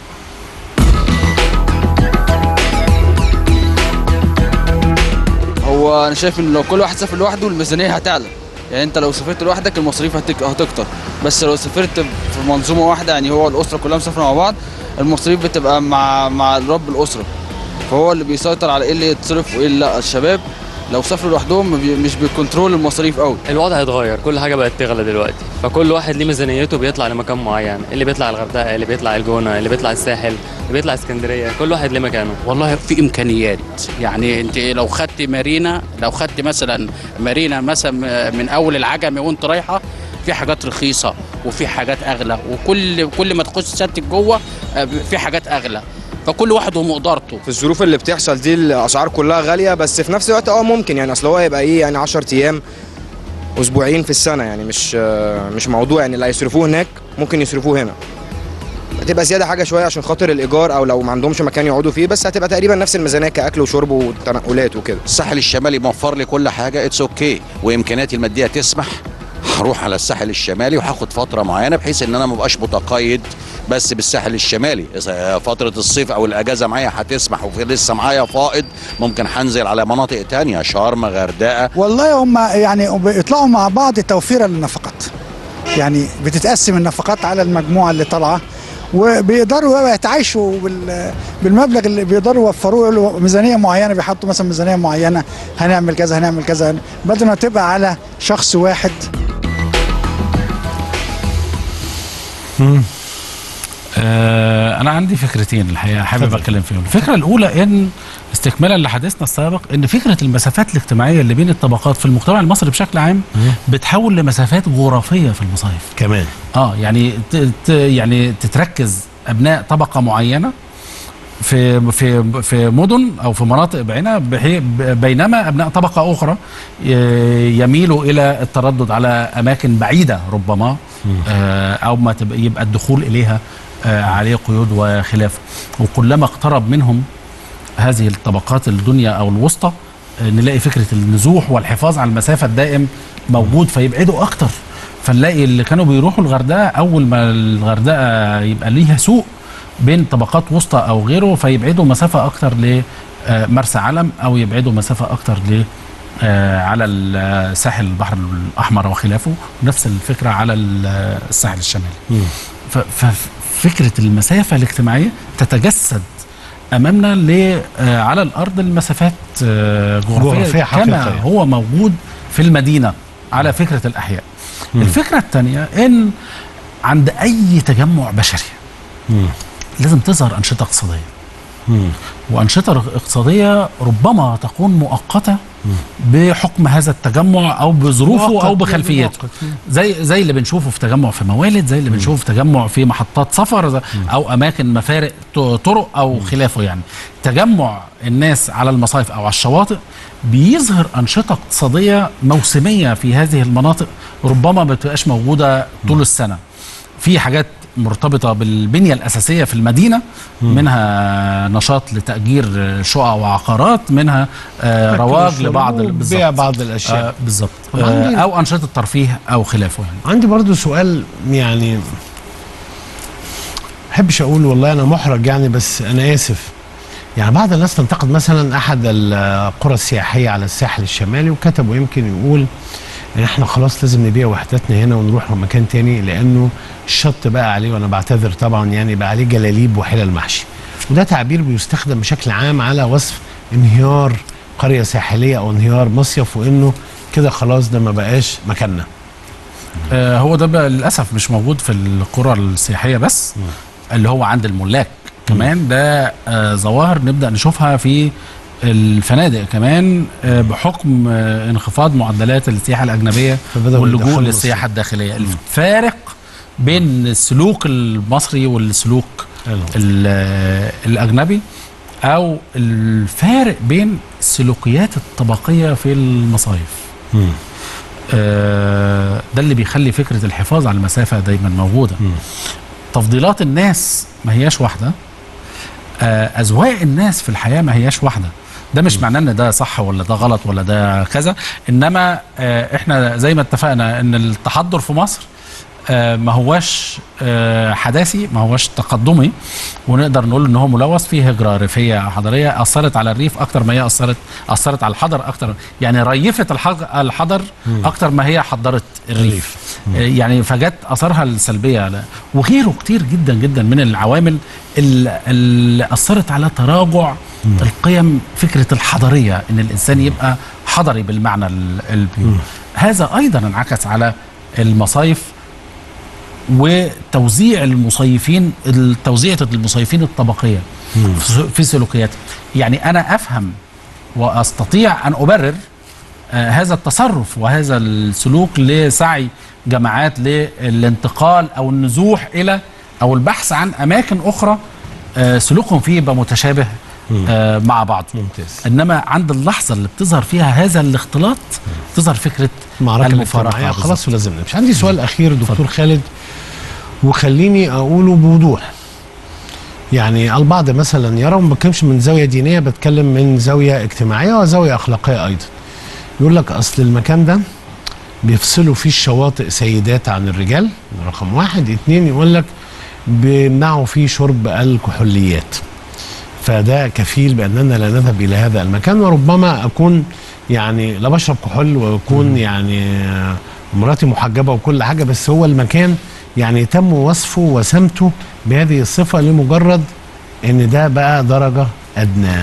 هو انا شايف ان لو كل واحد سافر لوحده الميزانيه هتعلى يعني انت لو سافرت لوحدك المصاريف هتك... هتكتر بس لو سافرت في منظومه واحده يعني هو الاسره كلها مسافره مع بعض المصاريف بتبقى مع مع رب الاسره فهو اللي بيسيطر على ايه اللي يتصرف وايه اللي لا الشباب لو سافروا لوحدهم ما بي- مش بيكنترول المصاريف قوي الوضع اتغير كل حاجه بقت تغلى دلوقتي فكل واحد ليه ميزانيته بيطلع لمكان معين اللي بيطلع الغردقه اللي بيطلع الجونه اللي بيطلع الساحل اللي بيطلع اسكندريه كل واحد ليه مكانه والله في امكانيات يعني انت لو خدت مارينا لو خدت مثلا مارينا مثلا من اول العجمي وانت رايحه في حاجات رخيصه وفي حاجات اغلى وكل كل ما تخش سيادتك جوه آه، في حاجات اغلى فكل واحد ومقدرته في الظروف اللي بتحصل دي الاسعار كلها غاليه بس في نفس الوقت اه ممكن يعني اصل هو يبقى ايه يعني 10 ايام اسبوعين في السنه يعني مش آه، مش موضوع يعني اللي هيصرفوه هناك ممكن يصرفوه هنا هتبقى زياده حاجه شويه عشان خاطر الايجار او لو ما عندهمش مكان يقعدوا فيه بس هتبقى تقريبا نفس الميزانيه كاكل وشرب وتنقلات وكده الساحل الشمالي موفر لي كل حاجه اتس اوكي وامكانياتي الماديه تسمح هروح على الساحل الشمالي وهاخد فتره معينه بحيث ان انا ما ابقاش متقيد بس بالساحل الشمالي إذا فتره الصيف او الاجازه معايا هتسمح وفي لسه معايا فائض ممكن هنزل على مناطق تانية شرم غردقه والله هم يعني بيطلعوا مع بعض توفيرا للنفقات يعني بتتقسم النفقات على المجموعه اللي طالعه وبيقدروا يتعايشوا بال- بالمبلغ اللي بيقدروا يوفروه له ميزانيه معينه بيحطوا مثلا ميزانيه معينه هنعمل كذا هنعمل كذا بدل ما تبقى على شخص واحد آه انا عندي فكرتين الحقيقه حابب اتكلم فيهم الفكره الاولى ان استكمالا لحديثنا السابق ان فكره المسافات الاجتماعيه اللي بين الطبقات في المجتمع المصري بشكل عام بتحول لمسافات جغرافيه في المصايف كمان اه يعني ت ت يعني تتركز ابناء طبقه معينه في في في مدن او في مناطق بعينها بحي- بينما ابناء طبقه اخرى ي- يميلوا الى التردد على اماكن بعيده ربما آه، او ما تبقى يبقى الدخول اليها آه، عليه قيود وخلافه وكلما اقترب منهم هذه الطبقات الدنيا او الوسطى آه، نلاقي فكره النزوح والحفاظ على المسافه الدائم موجود فيبعدوا اكتر فنلاقي اللي كانوا بيروحوا الغردقه اول ما الغردقه يبقى ليها سوق بين طبقات وسطى او غيره فيبعدوا مسافه اكتر لمرسى علم او يبعدوا مسافه اكتر ل آه، على ال- ساحل البحر الاحمر وخلافه نفس الفكره على ال- الساحل الشمالي ف- ففكره المسافه الاجتماعيه تتجسد امامنا ل آه، على الارض المسافات آه، جغرافية جغرافيه كما حقيقية. هو موجود في المدينه على فكره الاحياء مم. الفكره الثانيه ان عند اي تجمع بشري مم. لازم تظهر انشطه اقتصاديه مم. وانشطه اقتصاديه ربما تكون مؤقته بحكم هذا التجمع او بظروفه مؤقت، او بخلفيته مؤقت. زي زي اللي بنشوفه في تجمع في موالد زي اللي بنشوفه في تجمع في محطات سفر زي- او اماكن مفارق ط- طرق او خلافه يعني تجمع الناس على المصايف او على الشواطئ بيظهر انشطه اقتصاديه موسميه في هذه المناطق ربما ما بتبقاش موجوده طول السنه في حاجات مرتبطه بالبنيه الاساسيه في المدينه منها نشاط لتاجير شقق وعقارات منها آه أكل رواج وشرب لبعض ال- وبيع بالظبط. بعض الأشياء. آه بالظبط طب آه عندي- او انشطه ترفيه او خلافه يعني عندي برضو سؤال يعني بحبش اقول والله انا محرج يعني بس انا اسف يعني بعض الناس تنتقد مثلا احد القرى السياحيه على الساحل الشمالي وكتبوا يمكن يقول ان احنا خلاص لازم نبيع وحداتنا هنا ونروح مكان تاني لانه الشط بقى عليه وانا بعتذر طبعا يعني بقى عليه جلاليب وحلل محشي وده تعبير بيستخدم بشكل عام على وصف انهيار قريه ساحليه او انهيار مصيف وانه كده خلاص ده ما بقاش مكاننا آه هو ده بقى للاسف مش موجود في القرى السياحيه بس اللي هو عند الملاك كمان ده آه ظواهر نبدا نشوفها في الفنادق كمان آه بحكم آه انخفاض معدلات السياحه الاجنبيه فبدأوا واللجوء يدخلوا للسياحه الداخليه الفارق بين السلوك المصري والسلوك ال- الاجنبي او الفارق بين السلوكيات الطبقيه في المصايف آه، ده اللي بيخلي فكره الحفاظ على المسافه دايما موجوده تفضيلات الناس ما هياش واحده آه، اذواق الناس في الحياه ما هياش واحده ده مش معناه ان ده صح ولا ده غلط ولا ده كذا انما آه، احنا زي ما اتفقنا ان التحضر في مصر آه، ما هواش آه، حداثي ما هواش تقدمي ونقدر نقول ان هو ملوث فيه هجره ريفيه حضريه اثرت على الريف اكتر ما هي اثرت اثرت على الحضر اكتر يعني ريفت الحج- الحضر مم. اكتر ما هي حضرت الريف آه، يعني فجت اثارها السلبيه على وغيره كتير جدا جدا من العوامل اللي, اللي اثرت على تراجع القيم فكره الحضريه ان الانسان يبقى حضري بالمعنى ال- البيور هذا ايضا انعكس على المصايف وتوزيع المصيفين توزيعة المصيفين الطبقية في- في سلوكياتهم يعني أنا أفهم وأستطيع أن أبرر آه، هذا التصرف وهذا السلوك لسعي جماعات للانتقال أو النزوح إلى أو البحث عن أماكن أخرى آه، سلوكهم فيه يبقى متشابه آه، مع بعض ممتاز انما عند اللحظه اللي بتظهر فيها هذا الاختلاط تظهر فكره معركه المفارقه الاجتماعيه بالظبط. خلاص ولازم نمشي عندي سؤال اخير دكتور خالد وخليني اقوله بوضوح يعني البعض مثلا يرى ما بتكلمش من زاويه دينيه بتكلم من زاويه اجتماعيه وزاويه اخلاقيه ايضا يقول لك اصل المكان ده بيفصلوا فيه الشواطئ سيدات عن الرجال رقم واحد اتنين يقول لك بيمنعوا فيه شرب الكحوليات فده كفيل باننا لا نذهب الى هذا المكان وربما اكون يعني لا بشرب كحول واكون يعني آه، مراتي محجبه وكل حاجه بس هو المكان يعني تم وصفه وسمته بهذه الصفه لمجرد ان ده بقى درجه ادنى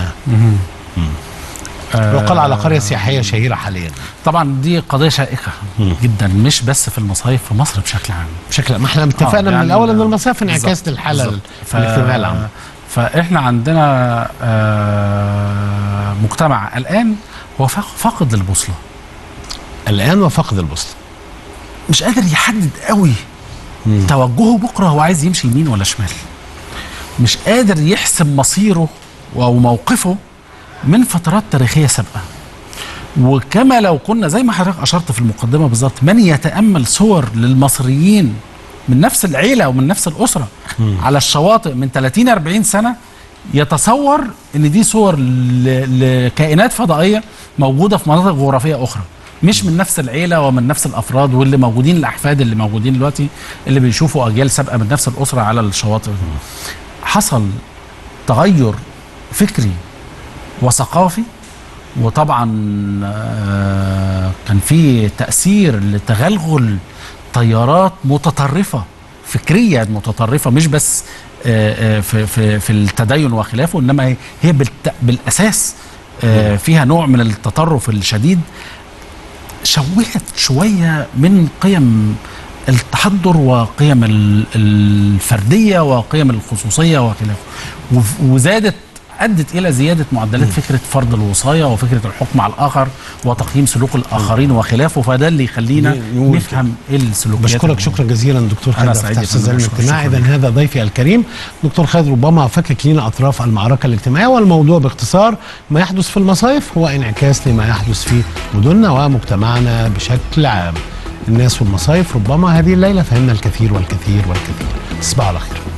وقال على قريه سياحيه شهيره حاليا طبعا دي قضيه شائكه جدا مش بس في المصايف في مصر بشكل عام بشكل ما احنا اتفقنا من الاول ان المصايف انعكاس للحاله بالظبط. ف- الاجتماعيه العامه فاحنا عندنا آه، مجتمع الان هو فاق- فاقد للبوصله الان وفقد البوصله مش قادر يحدد قوي توجهه بكره هو عايز يمشي يمين ولا شمال مش قادر يحسم مصيره او موقفه من فترات تاريخيه سابقه وكما لو كنا زي ما حضرتك اشرت في المقدمه بالظبط من يتامل صور للمصريين من نفس العيله ومن نفس الاسره على الشواطئ من 30 40 سنه يتصور ان دي صور ل- لكائنات فضائيه موجوده في مناطق جغرافيه اخرى مش من نفس العيله ومن نفس الافراد واللي موجودين الاحفاد اللي موجودين دلوقتي اللي بيشوفوا اجيال سابقه من نفس الاسره على الشواطئ حصل تغير فكري وثقافي وطبعا آه، كان في تاثير لتغلغل تيارات متطرفه فكريه متطرفه مش بس آه، آه، في في في التدين وخلافه انما هي- هي بالت- بالاساس آه، فيها نوع من التطرف الشديد شوهت شويه من قيم التحضر وقيم ال- الفرديه وقيم الخصوصيه وخلافه وف- وزادت ادت الى زياده معدلات فكره فرض الوصايه وفكره الحكم على الاخر وتقييم سلوك الاخرين وخلافه فده اللي يخلينا نقول نفهم ايه السلوكيات بشكرك شكرا جزيلا دكتور أنا خالد سعيد فتح يا استاذ فندم. علم شكراً، الاجتماع شكراً. اذا هذا ضيفي الكريم دكتور خالد ربما فكك لنا اطراف المعركه الاجتماعيه والموضوع باختصار ما يحدث في المصايف هو انعكاس لما يحدث في مدننا ومجتمعنا بشكل عام الناس والمصايف ربما هذه الليله فهمنا الكثير والكثير والكثير تصبحوا على خير